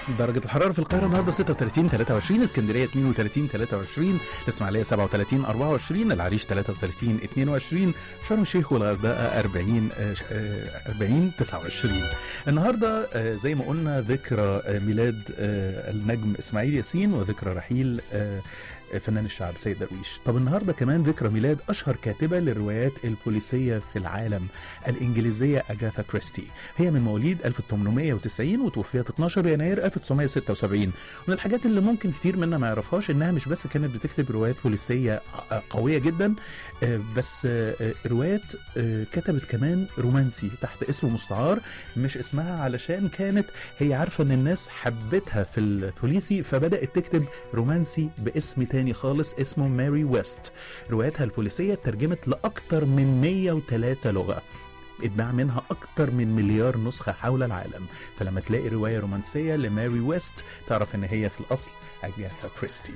درجة الحرارة في القاهرة النهاردة 36 23 اسكندرية 32 23 الإسماعيلية 37 24 العريش 33 22 شرم الشيخ والغردقة 40 آه، آه، 40 29 النهاردة آه، زي ما قلنا ذكرى آه، ميلاد آه، النجم إسماعيل ياسين وذكرى رحيل آه، فنان الشعب سيد درويش طب النهارده كمان ذكرى ميلاد اشهر كاتبه للروايات البوليسيه في العالم الانجليزيه اجاثا كريستي هي من مواليد 1890 وتوفيت 12 يناير 1976 من الحاجات اللي ممكن كتير منا ما يعرفهاش انها مش بس كانت بتكتب روايات بوليسيه آه، قويه جدا آه، بس آه، آه، روايات آه، كتبت كمان رومانسي تحت اسم مستعار مش اسمها علشان كانت هي عارفه ان الناس حبتها في البوليسي فبدات تكتب رومانسي باسم تاني خالص اسمه ماري ويست رواياتها البوليسيه ترجمت لاكثر من 103 لغه اتباع منها أكتر من مليار نسخة حول العالم فلما تلاقي رواية رومانسية لماري ويست تعرف إن هي في الأصل أجاثا كريستي